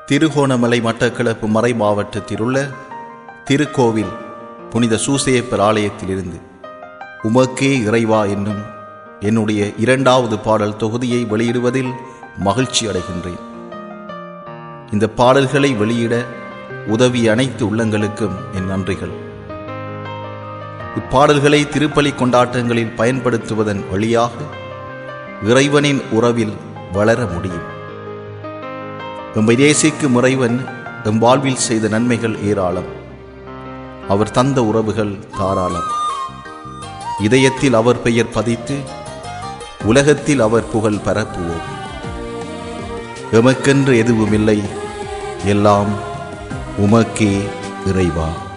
திருகோணமலை மட்டக்களப்பு மறை மாவட்டத்தில் உள்ள திருக்கோவில் புனித சூசேப்பர் ஆலயத்திலிருந்து உமக்கே இறைவா என்னும் என்னுடைய இரண்டாவது பாடல் தொகுதியை வெளியிடுவதில் மகிழ்ச்சி அடைகின்றேன் இந்த பாடல்களை வெளியிட உதவிய அனைத்து உள்ளங்களுக்கும் என் நன்றிகள் இப்பாடல்களை திருப்பலி கொண்டாட்டங்களில் பயன்படுத்துவதன் வழியாக இறைவனின் உறவில் வளர முடியும் எம்மை நேசிக்கும் இறைவன் எம் வாழ்வில் செய்த நன்மைகள் ஏராளம் அவர் தந்த உறவுகள் தாராளம் இதயத்தில் அவர் பெயர் பதித்து உலகத்தில் அவர் புகழ் பரப்புவோம் எமக்கென்று எதுவுமில்லை எல்லாம் உமக்கே இறைவா